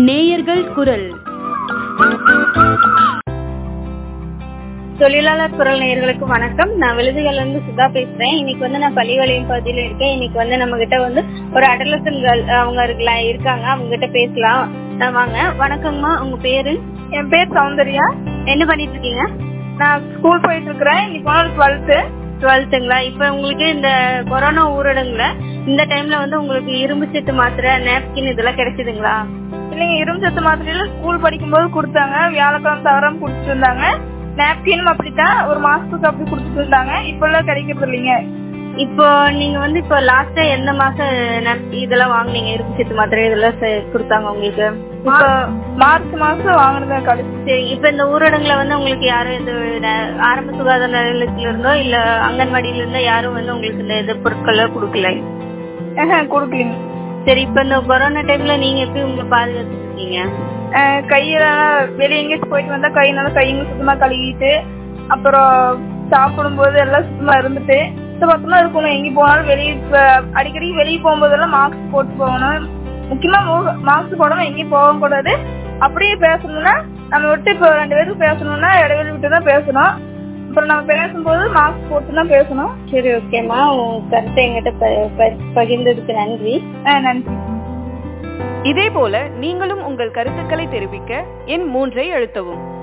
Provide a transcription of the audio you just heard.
நேயர்கள் குரல் தொழிலாளர் குரல் நேயர்களுக்கு வணக்கம் நான் விழுதுகள்ல இருந்து சுதா பேசுறேன் இன்னைக்கு வந்து நான் பள்ளிவாளையம் பகுதியில இருக்கேன் இன்னைக்கு வந்து நம்ம கிட்ட வந்து ஒரு அடலசன் கேர்ள் அவங்க இருக்கலாம் இருக்காங்க அவங்க கிட்ட பேசலாம் அஹ் வாங்க வணக்கம்மா உங்க பேரு என் பேர் சௌந்தர்யா என்ன பண்ணிட்டு இருக்கீங்க நான் ஸ்கூல் போயிட்டு இருக்கிறேன் இன்னைக்கு போன டுவெல்த்து டுவெல்த்துங்களா இப்ப உங்களுக்கு இந்த கொரோனா ஊரடங்குல இந்த டைம்ல வந்து உங்களுக்கு இரும்பு சத்து மாத்திரை நாப்கின் இதெல்லாம் கிடைச்சதுங்களா இல்லைங்க இரும்பு சத்து மாத்திரையில ஸ்கூல் படிக்கும்போது கொடுத்தாங்க வியாழக்கிழமை தவறாம கொடுத்துட்டு இருந்தாங்க நாப்கினும் அப்படித்தான் ஒரு மாசத்துக்கு அப்படி கொடுத்துட்டு இருந்தாங்க இப்பெல்லாம் கிடைக்கிறது இல்லைங்க இப்போ நீங்க வந்து இப்போ லாஸ்டா எந்த மாசம் nap- இதெல்லாம் வாங்குனீங்க இரும்பு சத்து மாத்திரை இதெல்லாம் செ- கொடுத்தாங்க உங்களுக்கு இப்போ மார்ச் மாசம் வாங்கினதா கழிச்சு சரி இப்ப இந்த ஊரடங்குல வந்து உங்களுக்கு யாரும் இந்த ந- ஆரம்ப சுகாதார நிலையத்துல இருந்தோ இல்ல அங்கன்வாடியில இருந்தோ யாரும் வந்து உங்களுக்கு இந்த இது பொருட்களை கொடுக்கல கொடுக்கலீங்க சரி இப்ப இந்த கொரோனா டைம்ல நீங்க எப்படி உங்களை பாதுகாத்துருக்கீங்க அஹ் கையெல்லாம் வெளியே எங்கேயாச்சும் போயிட்டு வந்தா கை நல்லா கைங்க சுத்தமா கழுவிட்டு அப்புறம் சாப்பிடும்போது எல்லாம் சுத்தமா இருந்துட்டு சுத்தமா இருக்கணும் எங்க போனாலும் வெளியே இப்ப அடிக்கடி வெளியே போகும்போதெல்லாம் மாஸ்க் போட்டு போகணும் முக்கியமா மாஸ்க் போடாம எங்கேயும் போக கூடாது அப்படியே பேசணும்னா நம்ம விட்டு இப்போ ரெண்டு பேருக்கு பேசணும்னா இடைவெளி விட்டு தான் பேசணும் அப்புறம் நம்ம பேசும்போது மாஸ்க் போட்டு தான் பேசணும் சரி ஓகேம்மா உங்க கருத்தை எங்கிட்ட ப- ப- பகிர்ந்ததுக்கு நன்றி அஹ் நன்றி இதேபோல நீங்களும் உங்கள் கருத்துக்களை தெரிவிக்க எண் மூன்றை அழுத்தவும்